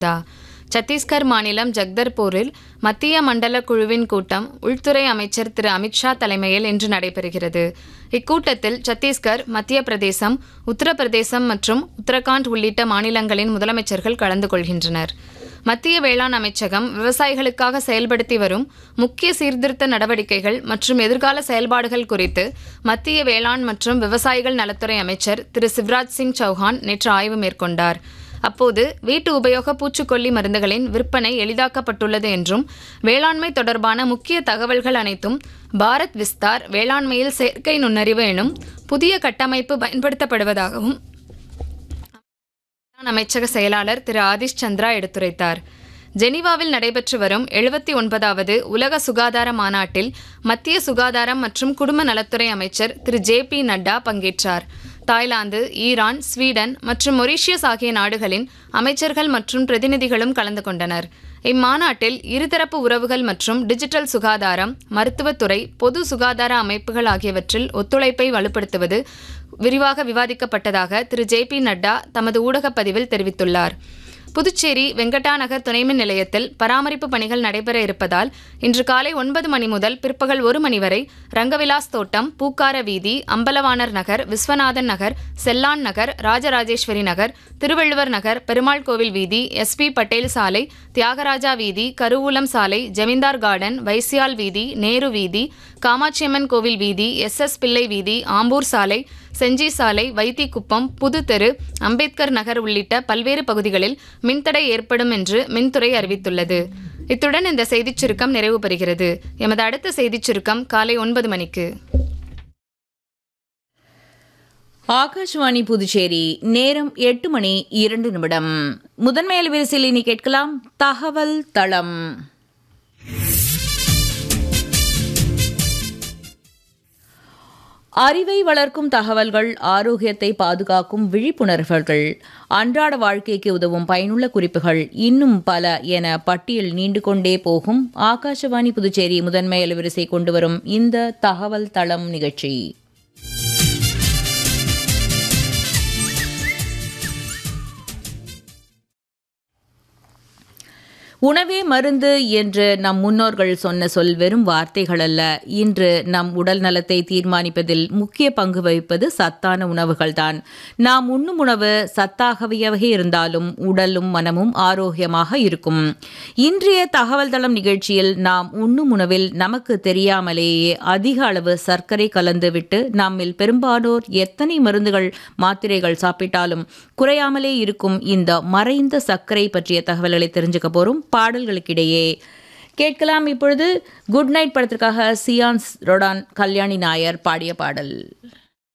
சத்தீஸ்கர் மாநிலம் ஜக்தர்பூரில் மத்திய மண்டல குழுவின் கூட்டம் உள்துறை அமைச்சர் திரு அமித்ஷா தலைமையில் இன்று நடைபெறுகிறது இக்கூட்டத்தில் சத்தீஸ்கர் மத்திய பிரதேசம் உத்தரப்பிரதேசம் மற்றும் உத்தரகாண்ட் உள்ளிட்ட மாநிலங்களின் முதலமைச்சர்கள் கலந்து கொள்கின்றனர் மத்திய வேளாண் அமைச்சகம் விவசாயிகளுக்காக செயல்படுத்தி வரும் முக்கிய சீர்திருத்த நடவடிக்கைகள் மற்றும் எதிர்கால செயல்பாடுகள் குறித்து மத்திய வேளாண் மற்றும் விவசாயிகள் நலத்துறை அமைச்சர் திரு சிவராஜ் சிங் சௌஹான் நேற்று ஆய்வு மேற்கொண்டார் அப்போது வீட்டு உபயோக பூச்சிக்கொல்லி மருந்துகளின் விற்பனை எளிதாக்கப்பட்டுள்ளது என்றும் வேளாண்மை தொடர்பான முக்கிய தகவல்கள் அனைத்தும் பாரத் விஸ்தார் வேளாண்மையில் செயற்கை நுண்ணறிவு எனும் புதிய கட்டமைப்பு பயன்படுத்தப்படுவதாகவும் வேளாண் அமைச்சக செயலாளர் திரு ஆதிஷ் சந்திரா எடுத்துரைத்தார் ஜெனீவாவில் நடைபெற்று வரும் எழுபத்தி ஒன்பதாவது உலக சுகாதார மாநாட்டில் மத்திய சுகாதாரம் மற்றும் குடும்ப நலத்துறை அமைச்சர் திரு ஜே பி நட்டா பங்கேற்றார் தாய்லாந்து ஈரான் ஸ்வீடன் மற்றும் மொரீஷியஸ் ஆகிய நாடுகளின் அமைச்சர்கள் மற்றும் பிரதிநிதிகளும் கலந்து கொண்டனர் இம்மாநாட்டில் இருதரப்பு உறவுகள் மற்றும் டிஜிட்டல் சுகாதாரம் மருத்துவத்துறை பொது சுகாதார அமைப்புகள் ஆகியவற்றில் ஒத்துழைப்பை வலுப்படுத்துவது விரிவாக விவாதிக்கப்பட்டதாக திரு ஜே பி நட்டா தமது ஊடகப் பதிவில் தெரிவித்துள்ளார் புதுச்சேரி வெங்கடா நகர் துணைமின் நிலையத்தில் பராமரிப்பு பணிகள் நடைபெற இருப்பதால் இன்று காலை ஒன்பது மணி முதல் பிற்பகல் ஒரு மணி வரை ரங்கவிலாஸ் தோட்டம் பூக்கார வீதி அம்பலவாணர் நகர் விஸ்வநாதன் நகர் செல்லான் நகர் ராஜராஜேஸ்வரி நகர் திருவள்ளுவர் நகர் பெருமாள் கோவில் வீதி எஸ்பி பட்டேல் சாலை தியாகராஜா வீதி கருவூலம் சாலை ஜமீன்தார் கார்டன் வைசியால் வீதி நேரு வீதி காமாட்சியம்மன் கோவில் வீதி எஸ் எஸ் பிள்ளை வீதி ஆம்பூர் சாலை செஞ்சி சாலை வைத்திக்குப்பம் புதுத்தெரு அம்பேத்கர் நகர் உள்ளிட்ட பல்வேறு பகுதிகளில் மின்தடை ஏற்படும் என்று மின்துறை அறிவித்துள்ளது இத்துடன் இந்த செய்திச் சுருக்கம் நிறைவு பெறுகிறது எமது அடுத்த செய்திச் சுருக்கம் காலை ஒன்பது மணிக்கு ஆகாஷ்வாணி புதுச்சேரி நேரம் எட்டு மணி இரண்டு நிமிடம் முதன்மை அலைவரிசையில் இனி கேட்கலாம் தகவல் தளம் அறிவை வளர்க்கும் தகவல்கள் ஆரோக்கியத்தை பாதுகாக்கும் விழிப்புணர்வுகள் அன்றாட வாழ்க்கைக்கு உதவும் பயனுள்ள குறிப்புகள் இன்னும் பல என பட்டியல் நீண்டு கொண்டே போகும் ஆகாஷவாணி புதுச்சேரி முதன்மை அலைவரிசை கொண்டு வரும் இந்த தகவல் தளம் நிகழ்ச்சி உணவே மருந்து என்று நம் முன்னோர்கள் சொன்ன சொல் வெறும் வார்த்தைகள் அல்ல இன்று நம் உடல் நலத்தை தீர்மானிப்பதில் முக்கிய பங்கு வகிப்பது சத்தான உணவுகள்தான் நாம் உண்ணும் உணவு சத்தாகவே இருந்தாலும் உடலும் மனமும் ஆரோக்கியமாக இருக்கும் இன்றைய தகவல் தளம் நிகழ்ச்சியில் நாம் உண்ணும் உணவில் நமக்கு தெரியாமலேயே அதிக அளவு சர்க்கரை கலந்து விட்டு நம்மில் பெரும்பாலோர் எத்தனை மருந்துகள் மாத்திரைகள் சாப்பிட்டாலும் குறையாமலே இருக்கும் இந்த மறைந்த சர்க்கரை பற்றிய தகவல்களை தெரிஞ்சுக்க போறோம் பாடல்களுக்கிடையே கேட்கலாம் இப்பொழுது குட் நைட் படத்திற்காக சியான்ஸ் ரொடான் கல்யாணி நாயர் பாடிய பாடல்